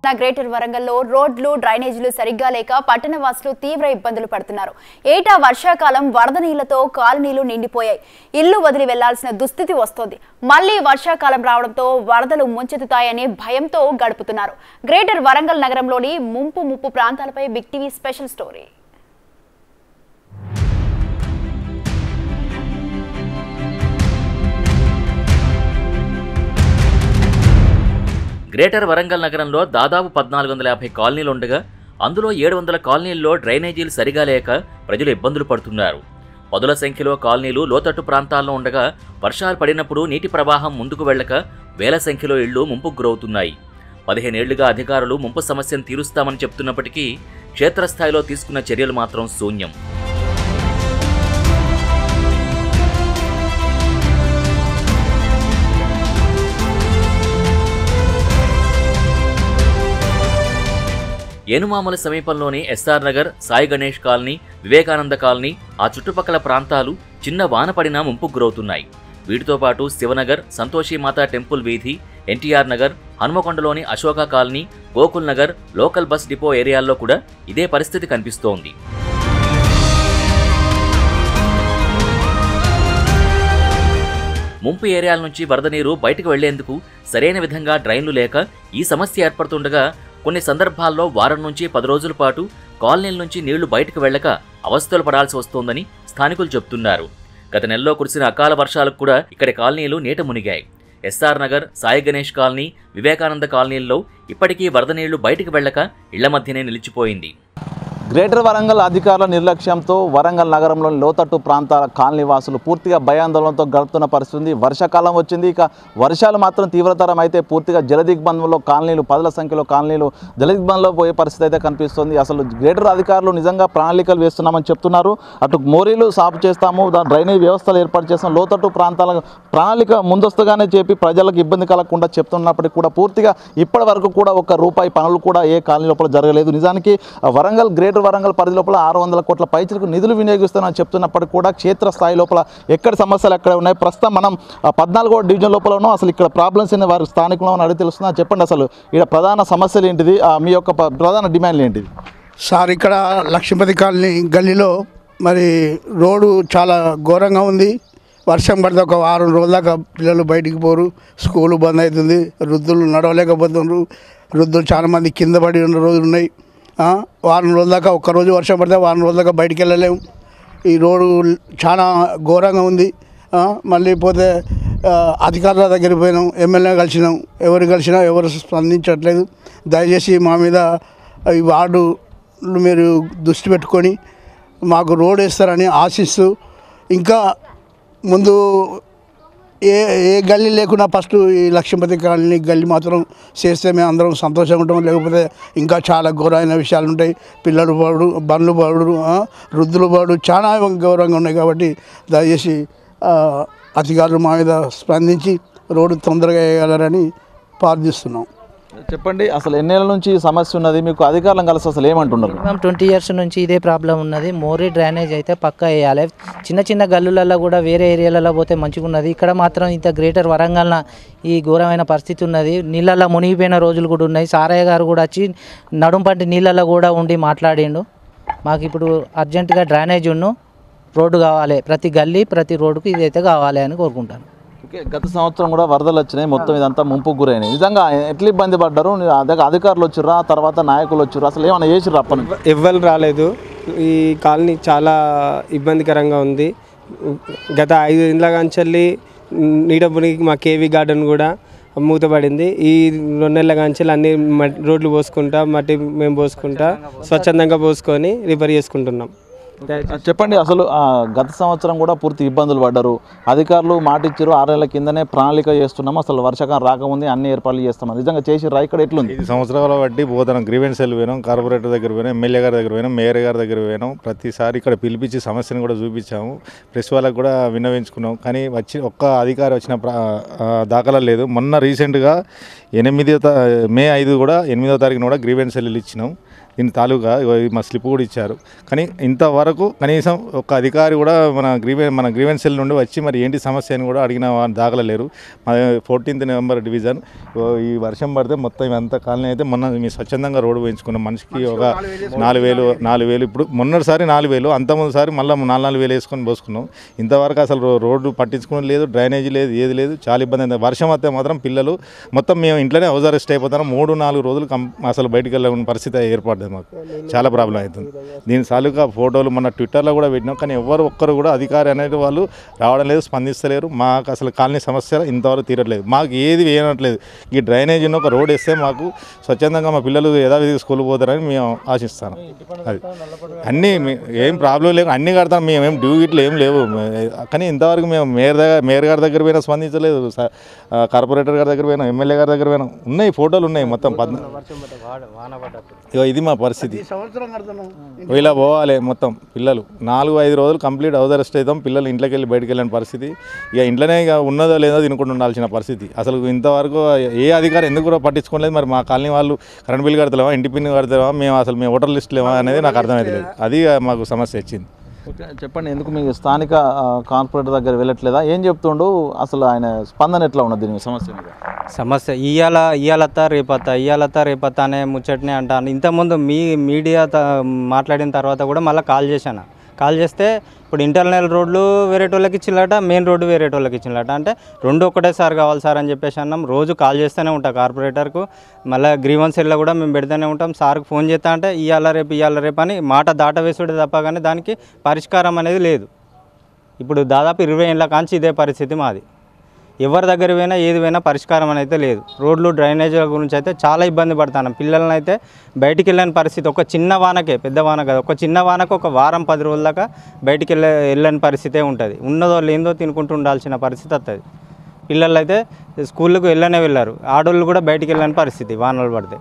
నా గ్రేటర్ వరంగల్లో రోడ్లు డ్రైనేజీలు సరిగ్గా లేక పట్టణ వాసులు తీవ్ర ఇబ్బందులు పడుతున్నారు ఏటా వర్షాకాలం వరద నీళ్లతో కాలనీలు నిండిపోయాయి ఇల్లు వదిలి వెళ్లాల్సిన దుస్థితి వస్తోంది మళ్లీ వర్షాకాలం రావడంతో వరదలు ముంచెత్తుతాయనే భయంతో గడుపుతున్నారు గ్రేటర్ వరంగల్ నగరంలోని ముంపు ముప్పు ప్రాంతాలపై big TV special story greater Warangal నగరంలో దాదాపు పద్నాలుగు వందల యాభై కాలనీలు ఉండగా అందులో ఏడు వందల కాలనీల్లో డ్రైనేజీలు సరిగా లేక ప్రజలు ఇబ్బందులు పడుతున్నారు పదుల సంఖ్యలో కాలనీలు లోతట్టు ప్రాంతాల్లో ఉండగా వర్షాలు పడినప్పుడు నీటి ప్రవాహం ముందుకు వెళ్ళక వేల సంఖ్యలో ఇళ్లు ముంపుకు గురవుతున్నాయి పదిహేనేళ్లుగా అధికారులు ముంపు సమస్యను తీరుస్తామని చెప్తున్నప్పటికీ క్షేత్రస్థాయిలో తీసుకున్న చర్యలు మాత్రం శూన్యం ఏనుమామల సమీపంలోని SR Nagar Sai Ganesh colony Vivekananda colony ఆ చుట్టుపక్కల ప్రాంతాలు చిన్న వాన పడినా ముంపుకు గురవుతున్నాయి వీటితో పాటు శివనగర్ సంతోషి మాతా టెంపుల్ వీధి ఎన్టీఆర్ నగర్ హనుమకొండలోని Ashoka colony Gokul Nagar local bus depot ఏరియాల్లో కూడా ఇదే పరిస్థితి కనిపిస్తోంది ముంపు ఏరియాల నుంచి వరద నీరు బయటకు వెళ్లేందుకు సరైన విధంగా డ్రైన్లు లేక ఈ సమస్య ఏర్పడుతుండగా కొన్ని సందర్భాల్లో వారం నుంచి పది రోజుల పాటు కాలనీల నుంచి నీళ్లు బయటకు వెళ్ళక అవస్థలు పడాల్సి వస్తోందని స్థానికులు చెబుతున్నారు గత నెలలో కురిసిన అకాల వర్షాలకు కూడా ఇక్కడి కాలనీలు నీట మునిగాయి ఎస్ఆర్ నగర్ సాయి గణేష్ కాలనీ వివేకానంద కాలనీల్లో ఇప్పటికీ వరద నీళ్లు బయటకు వెళ్ళక ఇళ్ల మధ్యనే నిలిచిపోయింది గ్రేటర్ వరంగల్ అధికారుల నిర్లక్ష్యంతో వరంగల్ నగరంలోని లోతట్టు ప్రాంతాల కాలనీ వాసులు పూర్తిగా భయాందోళనతో గడుపుతున్న పరిస్థితి ఉంది వర్షాకాలం వచ్చింది ఇక వర్షాలు మాత్రం తీవ్రతరం అయితే పూర్తిగా జలదిగ్బంధంలో కాలనీలు పదుల సంఖ్యలో కాలనీలు జలదిగ్బంధంలో పోయే పరిస్థితి అయితే కనిపిస్తుంది అసలు గ్రేటర్ అధికారులు నిజంగా ప్రణాళికలు వేస్తున్నామని చెప్తున్నారు అటు మోరీలు సాపు చేస్తాము దాని డ్రైనేజ్ వ్యవస్థలు ఏర్పాటు చేస్తాం లోతట్టు ప్రాంతాల ప్రణాళిక ముందస్తుగానే చెప్పి ప్రజలకు ఇబ్బంది కలగకుండా చెప్తున్నప్పటికీ కూడా పూర్తిగా ఇప్పటి వరకు కూడా ఒక రూపాయి పనులు కూడా ఏ కాలనీ లోపల జరగలేదు నిజానికి ఆ వరంగల్ గ్రేటర్ వరంగల్ పరిధి లోపల ఆరు వందల కోట్ల పైచలకు నిధులు వినియోగిస్తామని చెప్తున్నప్పటికీ కూడా క్షేత్రస్థాయి లోపల ఎక్కడ సమస్యలు ఎక్కడ ఉన్నాయి ప్రస్తుతం మనం ఆ పద్నాలుగో డివిజన్ లోపల ఉన్నాం అసలు ఇక్కడ ప్రాబ్లమ్స్ ఏంటి వారి స్థానికులు అని అడిగి తెలుస్తుందా చెప్పండి అసలు ఇక్కడ ప్రధాన సమస్యలు ఏంటిది ఆ, మీ యొక్క ప- ప్రధాన డిమాండ్లు ఏంటిది సార్ ఇక్కడ లక్ష్మీపతి కాలనీ గల్లీలో మరి రోడ్డు చాలా ఘోరంగా ఉంది వర్షం పడితే ఒక వారం రోజుల దాకా పిల్లలు బయటికి పోరు స్కూల్ బంద్ అవుతుంది వృద్ధులు నడవలేకపోతున్నారు వృద్ధులు చాలా మంది కింద పడి ఉన్న రోజులు ఉన్నాయి ఆ, వారం రోజుల దాకా ఒక్క రోజు వర్షం పడితే వారం రోజుల దాకా బయటికి వెళ్ళలేము ఈ రోడ్డు చాలా ఘోరంగా ఉంది ఆ, మళ్ళీ పోతే ఆ, అధికారుల దగ్గరికి పోయినాం ఎమ్మెల్యే కలిసినాం ఎవరు కలిసినా ఎవరు స్పందించట్లేదు దయచేసి మా మీద ఈ వార్డు మీరు దృష్టి పెట్టుకొని మాకు రోడ్ వేస్తారని ఆశిస్తూ ఇంకా ముందు ఏ ఏ గల్లీ లేకున్నా ఫస్ట్ ఈ లక్ష్మీపతి కాలనీ గల్లీ మాత్రం చేస్తే మేము అందరం సంతోషంగా ఉంటాం లేకపోతే ఇంకా చాలా ఘోరమైన విషయాలు ఉంటాయి పిల్లలు పడు బండ్లు పడు ఆ, వృద్ధులు పడు చాలా గౌరవంగా ఉన్నాయి కాబట్టి దయచేసి ఆ, అధికారులు మా మీద స్పందించి రోడ్డు తొందరగా వేయగలరని ప్రార్థిస్తున్నాం చెప్పండి అసలు ఎన్నేళ్ళ నుంచి ఈ సమస్య ఉన్నది మీకు అధికారులను కలిసి అసలు ఏమంటున్నారు మినిమం ట్వంటీ ఇయర్స్ నుంచి ఇదే ప్రాబ్లం ఉన్నది మోరీ డ్రైనేజ్ అయితే పక్కా వేయాలి చిన్న చిన్న గల్లులలో కూడా వేరే ఏరియాలలో పోతే మంచిగా ఉన్నది ఇక్కడ మాత్రం ఇంత గ్రేటర్ వరంగల్న ఈ ఘోరమైన పరిస్థితి ఉన్నది నీళ్ళల్లో మునిగిపోయిన రోజులు కూడా ఉన్నాయి సారయ్య గారు కూడా వచ్చి నడుంపంటి నీళ్ళల్లో కూడా ఉండి మాట్లాడిండు మాకు ఇప్పుడు అర్జెంటుగా డ్రైనేజ్ ఉన్ను రోడ్డు కావాలి ప్రతి గల్లీ ప్రతి రోడ్డుకు ఇదైతే కావాలి అని కోరుకుంటాను ఓకే గత సంవత్సరం కూడా వరదలు వచ్చినాయి మొత్తం ఇదంతా ముంపుకు గురైనాయి నిజంగా ఎట్లా ఇబ్బంది పడ్డారు అదే అధికారులు వచ్చిర్రా తర్వాత నాయకులు వచ్చిర్రా అసలు ఏమైనా చేసిర్రు అప్పటి నుంచి ఎవ్వరు రాలేదు ఈ కాలనీ చాలా ఇబ్బందికరంగా ఉంది గత ఐదు ఇండ్ల కాంచెల్లి నీడపునికి మా కేవీ గార్డెన్ కూడా మూతపడింది ఈ రెండు నెలల కాంచెల్లి అన్ని మట్- రోడ్లు పోసుకుంటా మట్టి మేము పోసుకుంటా స్వచ్ఛందంగా పోసుకొని రిపేర్ చేసుకుంటున్నాం చెప్పండి అసలు ఆ, గత సంవత్సరం కూడా పూర్తి ఇబ్బందులు పడ్డారు అధికారులు మాట ఇచ్చారు ఆరేళ్ల కిందనే ప్రణాళిక చేస్తున్నాము అసలు వర్షాకాలం రాకముందే అన్ని ఏర్పాట్లు చేస్తామని నిజంగా చేసిర్రా ఇక్కడ ఎట్లుంది ఐదు సంవత్సరాల బట్టి పోతాం గ్రీవెన్స్ వెళ్ళి పోయినాం కార్పొరేటర్ దగ్గర పోయినాం ఎమ్మెల్యే గారి దగ్గర పోయినాం మేయర్ గారి దగ్గర పోయినాం ప్రతిసారి ఇక్కడ పిలిపించి సమస్యను కూడా చూపించాము ప్రెస్ వాళ్ళకి కూడా విన్నవించుకున్నాం కానీ వచ్చి ఒక్క అధికారి వచ్చిన ప్ర- ఆ, దాఖలా లేదు మొన్న రీసెంట్గా ఎనిమిదో తా మే ఐదు కూడా ఎనిమిదో తారీఖున కూడా గ్రీవెన్స్ వెళ్ళి ఇచ్చినాం దీని తాలూకా ఇగో ఇది మా స్లిప్ కూడా ఇచ్చారు కానీ ఇంతవరకు కనీసం ఒక అధికారి కూడా మన గ్రీవెన్ మన గ్రీవెన్స్ సెల్ నుండి వచ్చి మరి ఏంటి సమస్య అని కూడా అడిగిన వారు దాఖలలేరు మా ఫోర్టీన్త్ నవంబర్ డివిజన్ ఇగో ఈ వర్షం పడితే మొత్తం ఇదంతా కాలనీ అయితే మొన్న మీ స్వచ్ఛందంగా రోడ్డు వేయించుకున్నాం మనిషికి ఒక నాలుగు వేలు నాలుగు వేలు ఇప్పుడు మొన్నటిసారి నాలుగు వేలు అంతకుముందుసారి మళ్ళీ నాలుగు నాలుగు వేలు వేసుకొని పోసుకున్నాం ఇంతవరకు అసలు రో- రోడ్డు పట్టించుకుని లేదు డ్రైనేజీ లేదు ఏది లేదు చాలా ఇబ్బంది అయింది వర్షం వస్తే మాత్రం పిల్లలు మొత్తం మేము ఇంట్లోనే హౌస్ అరెస్ట్ అయిపోతాం మూడు నాలుగు రోజులు కం అసలు బయటికి వెళ్ళని పరిస్థితి ఏర్పడుతుంది మాకు చాలా ప్రాబ్లం అవుతుంది దీని తాలూకా ఫోటోలు మన ట్విట్టర్లో కూడా పెట్టినాం కానీ ఎవరు ఒక్కరు కూడా అధికారి అనేది వాళ్ళు రావడం లేదు స్పందిస్తలేరు మాకు అసలు కాలనీ సమస్య ఇంతవరకు తీరట్లేదు మాకు ఏది వేయనట్లేదు ఈ డ్రైనేజీ ఒక రోడ్ వేస్తే మాకు స్వచ్ఛందంగా మా పిల్లలు యథావిధిగా స్కూల్ పోతారని మేము ఆశిస్తాను అది అన్నీ మీ- ఏం ప్రాబ్లం లేవు అన్నీ కడతాం మేము ఏం డ్యూ గిట్లు ఏం లేవు మే- కానీ ఇంతవరకు మేము మేయర్ దగ్గర మేయర్ గారి దగ్గర పోయినా స్పందించలేదు స- ఆ, కార్పొరేటర్ గారి దగ్గర పోయినా ఎమ్మెల్యే గారి దగ్గర పోయినా ఉన్నాయి ఫోటోలు ఉన్నాయి మొత్తం పద్నా ఇగో ఇది మా పరిస్థితి సంవత్సరం కడుతున్నాం ఇలా పోవాలి మొత్తం పిల్లలు నాలుగు ఐదు రోజులు కంప్లీట్ హౌస్ అరెస్ట్ అవుతాం పిల్లలు ఇంట్లోకి వెళ్ళి బయటికి వెళ్ళిన పరిస్థితి ఇక ఇంట్లోనే ఇక ఉన్నదో లేదో తినుకుంటూ ఉండాల్సిన పరిస్థితి అసలు ఇంతవరకు ఏ అధికారం ఎందుకు కూడా పట్టించుకోలేదు మరి మా కాలనీ వాళ్ళు కరెంట్ బిల్ కడతలేమా ఇంటి పిన్ కడతలేమా మేము అసలు మేము ఓటర్ లిస్ట్ లేవా అనేది నాకు అర్థమైతే లేదు అది మాకు సమస్య వచ్చింది ఓకే, చెప్పండి ఎందుకు మీ స్థానిక ఆ, కార్పొరేటర్ దగ్గర వెళ్ళట్లేదా ఏం చెప్తుండు అసలు ఆయన స్పందన ఎట్లా ఉన్నది దీని సమస్య మీద సమస్య ఇయ్యాల ఇయ్యాలత్తా రేపత్తా ఇయ్యాలత్తా రేపత్తా అనే ముచ్చటనే అంటాను ఇంతకుముందు మీ మీడియా త- మాట్లాడిన తర్వాత కూడా మళ్ళీ కాల్ చేశాను కాల్ చేస్తే ఇప్పుడు ఇంటర్నల్ రోడ్లు వేరేటోళ్ళకి ఇచ్చినట మెయిన్ రోడ్డు వేరేటోళ్ళకి ఇచ్చినట అంటే రెండు ఒకటేసారి కావాలి సార్ అని చెప్పేసి అన్నాం రోజు కాల్ చేస్తూనే ఉంటాం కార్పొరేటర్కు మళ్ళీ గ్రీవెన్స్ సెల్లో కూడా మేము పెడుతూనే ఉంటాం సార్కి ఫోన్ చేస్తా అంటే ఇయ్యాల రేపు ఇయ్యాల రేపు అని మాట దాట వేసుడే తప్ప కానీ దానికి పరిష్కారం అనేది లేదు ఇప్పుడు దాదాపు ఇరవై ఏళ్ళ కాంచి ఇదే పరిస్థితి మాది ఎవరి దగ్గర పోయినా ఏది పోయినా పరిష్కారం అని అయితే లేదు రోడ్లు డ్రైనేజీల గురించి అయితే చాలా ఇబ్బంది పడతాను పిల్లల్ని అయితే బయటికి వెళ్ళని పరిస్థితి ఒక చిన్న వానకే పెద్ద వాన కాదు ఒక చిన్న వానకు ఒక వారం పది రోజుల దాకా బయటికి వెళ్ళే వెళ్ళని పరిస్థితే ఉంటుంది ఉన్నదో లేదో తినుకుంటూ ఉండాల్సిన పరిస్థితి వస్తుంది పిల్లలు అయితే స్కూళ్ళకు వెళ్ళనే వెళ్ళారు ఆడోళ్ళు కూడా బయటికి వెళ్ళని పరిస్థితి వానలు పడితే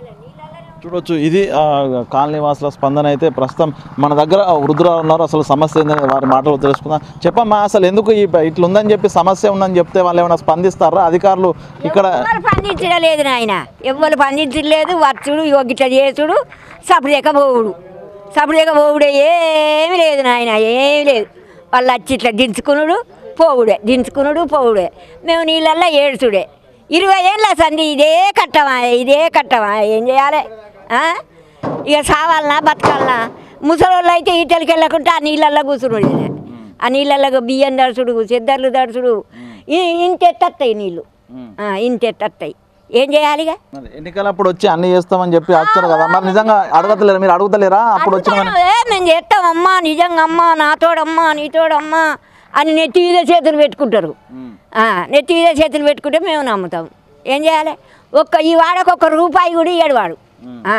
చూడొచ్చు ఇది ఆ, కాలనీ వాసుల స్పందన అయితే ప్రస్తుతం మన దగ్గర వృద్ధురాలు ఉన్నారు అసలు సమస్య ఏందని వారి మాటలు తెలుసుకుందాం చెప్పమ్మా అసలు ఎందుకు ఈ ఇట్లా ఉందని చెప్పి సమస్య ఉందని చెప్తే వాళ్ళు ఏమైనా స్పందిస్తారా అధికారులు ఇక్కడ ఎవ్వరు పండించడం లేదు నాయన ఎవ్వరు పండించలేదు వచ్చుడు ఇగో గిట్ల చేసుడు సపరేక పోవుడు సపరేక పోవుడే ఏమి లేదు నాయన ఏమి లేదు వాళ్ళు వచ్చి ఇట్లా దించుకునుడు పోవుడే దించుకునుడు పోవుడే మేము నీళ్ళల్లో ఏడుచుడే ఇరవై ఏళ్ళ సంది ఇదే కట్టమా ఇదే కట్టమా ఏం చేయాలి ఆ? ఇక సావాలనా బతకాలనా ముసలోళ్ళు అయితే ఈటలకి వెళ్ళకుండా ఆ నీళ్ళల్లో కూర్చున్నాడు ఆ నీళ్ళల్లో బియ్యం దడుచుడు చెద్దర్లు దడుచుడు ఇంతెత్తస్తాయి నీళ్ళు ఆ, ఇంతెత్తస్తాయి ఏం చేయాలిగా మరి ఎన్నికలప్పుడు వచ్చి అన్ని చేస్తామని చెప్పి వచ్చారు కదా మరి నిజంగా అడగతలేరు మీరు అడుగుతలేరా అప్పుడు వచ్చిన అడుగుతాను, ఏ, మేము చేస్తామమ్మా నిజంగా అమ్మా నాతోడమ్మా నీతోడమ్మా అని నెత్తి మీద చేతులు పెట్టుకుంటారు ఆ, నెత్తి మీద చేతులు పెట్టుకుంటే మేము నమ్ముతాం ఏం చేయాలి ఒక్క ఈ వాడకు ఒక్క రూపాయి కూడా ఇయ్యడు వాడు ఆ,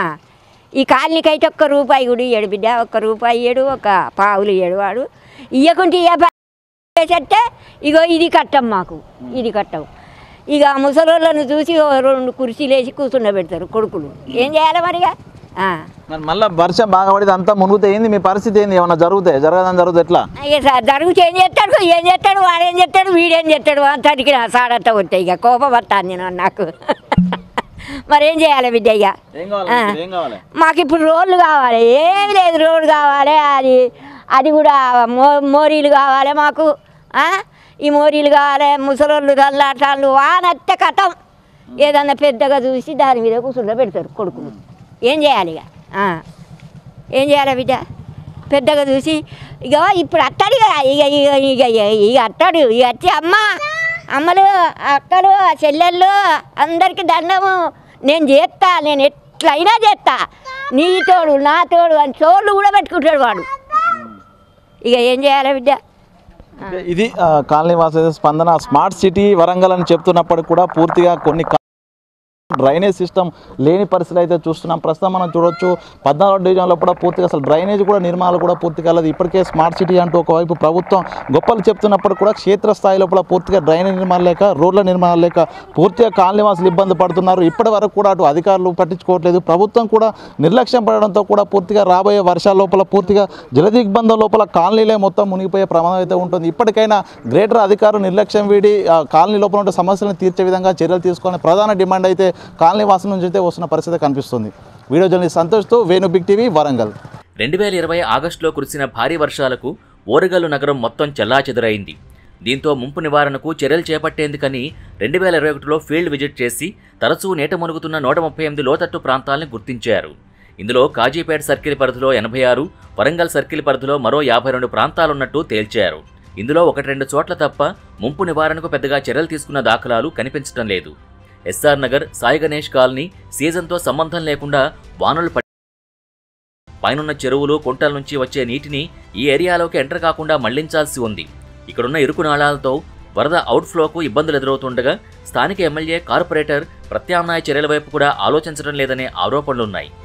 ఈ కాలనీకి అయితే ఒక్క రూపాయి కూడా ఇయ్యడు బిడ్డ ఒక్క రూపాయి ఇయ్యడు ఒక పావులు ఇయ్యడు వాడు ఇయ్యకుంటే ఇయ్య చెప్తే ఇగో ఇది కట్టం మాకు ఇది కట్టం ఇక ముసలోళ్ళను చూసి ఓ రెండు కుర్చీలు వేసి కూర్చుండబెడతారు కొడుకులు ఏం చేయాలి మరిగా ఆ. మరి మళ్ళీ వర్షం బాగా పడితే అంతా మునుగుతే ఏంది మీ పరిస్థితి ఏంది ఏమన్నా జరుగుతాయి జరగదని జరుగుతుంది ఎట్లా ఇక స- జరుగుతూ ఏం చేస్తాడు ఏం చేస్తాడు వాడేం చేస్తాడు వీడేం చేస్తాడు అంతటికి నా సాడంతా ఉంటాయి ఇక కోపం వస్తాను నేను నాకు మరి ఏం చేయాలి బిడ్డ ఇక ఏం కావాలి ఆ. మీకు? ఏం కావాలి మాకు ఇప్పుడు రోడ్లు కావాలి ఏమి లేదు రోడ్డు కావాలి అది అది కూడా మో మోరీలు కావాలి మాకు ఆ? ఈ మోరీలు కావాలి ముసలోళ్ళు తల్లాటాళ్ళు వానత్తే కథం ఏదన్నా పెద్దగా చూసి దాని మీద కూర్చుండ పెడతారు కొడుకులు ఏం చేయాలి ఇక ఆ. ఏం చేయాలి బిడ్డ పెద్దగా చూసి ఇక ఇప్పుడు అత్తాడు ఇక ఇక ఇక ఇక ఇక- ఇక అత్తాడు ఇక వచ్చి అమ్మ అమ్మలు అక్కలు చెల్లెళ్ళు అందరికీ దండము నేను చేస్తా నేను ఎట్లయినా చేస్తా నీ తోడు నా తోడు అని తోళ్ళు కూడా పెట్టుకుంటాడు వాడు ఇక ఏం చేయాలి బిడ్డ ఇది ఆ, కాలనీ వాస స్పందన స్మార్ట్ సిటీ వరంగల్ అని చెప్తున్నప్పటికి కూడా పూర్తిగా కొన్ని కా- డ్రైనేజ్ సిస్టమ్ లేని పరిస్థితి అయితే చూస్తున్నాం ప్రస్తుతం మనం చూడొచ్చు పద్నాలుగు డివిజన్లో కూడా పూర్తిగా అసలు డ్రైనేజ్ కూడా నిర్మాణాలు కూడా పూర్తిగా లేదు ఇప్పటికే స్మార్ట్ సిటీ అంటూ ఒకవైపు ప్రభుత్వం గొప్పలు చెప్తున్నప్పుడు కూడా క్షేత్రస్థాయిలో కూడా పూర్తిగా డ్రైనేజ్ నిర్మాణం లేక రోడ్ల నిర్మాణం లేక పూర్తిగా కాలనీ వాసులు ఇబ్బంది పడుతున్నారు ఇప్పటి వరకు కూడా అటు అధికారులు పట్టించుకోవట్లేదు ప్రభుత్వం కూడా నిర్లక్ష్యం పడడంతో కూడా పూర్తిగా రాబోయే వర్షాల లోపల పూర్తిగా జలదిగ్బంధం లోపల కాలనీలే మొత్తం మునిగిపోయే ప్రమాదం అయితే ఉంటుంది ఇప్పటికైనా గ్రేటర్ అధికారులు నిర్లక్ష్యం వీడి ఆ కాలనీ లోపల ఉండే సమస్యలను తీర్చే విధంగా చర్యలు తీసుకోవాలని ప్రధాన డిమాండ్ అయితే కాలనీ వాసుల నుంచి అయితే వస్తున్న పరిస్థితి కనిపిస్తుంది వీడియో జర్నలిస్ట్ సంతోష్తో వేణు బిగ్ టీవీ వరంగల్ రెండు వేల ఇరవై ఆగస్టులో కురిసిన భారీ వర్షాలకు ఓరగల్లు నగరం మొత్తం చెల్లాచెదురైంది దీంతో ముంపు నివారణకు చర్యలు చేపట్టేందుకని రెండు వేల ఇరవై ఒకటిలో ఫీల్డ్ విజిట్ చేసి తరచూ నీట మునుగుతున్న నూట ముప్పై ఎనిమిది లోతట్టు ప్రాంతాలను గుర్తించారు ఇందులో కాజీపేట సర్కిల్ పరిధిలో ఎనభై ఆరు వరంగల్ సర్కిల్ పరిధిలో మరో యాభై రెండు ప్రాంతాలున్నట్టు తేల్చారు ఇందులో ఒకటి రెండు చోట్ల తప్ప ముంపు నివారణకు పెద్దగా చర్యలు తీసుకున్న దాఖలాలు కనిపించడం లేదు ఎస్ఆర్ నగర్ సాయి గణేష్ కాలనీ సీజన్తో సంబంధం లేకుండా వానలు పడి పైనున్న చెరువులు కుంటల నుంచి వచ్చే నీటిని ఈ ఏరియాలోకి ఎంటర్ కాకుండా మళ్లించాల్సి ఉంది ఇక్కడున్న ఇరుకు నాళాలతో వరద అవుట్ఫ్లోకు ఇబ్బందులు ఎదురవుతుండగా స్థానిక ఎమ్మెల్యే కార్పొరేటర్ ప్రత్యామ్నాయ చర్యల వైపు కూడా ఆలోచించడం లేదనే ఆరోపణలున్నాయి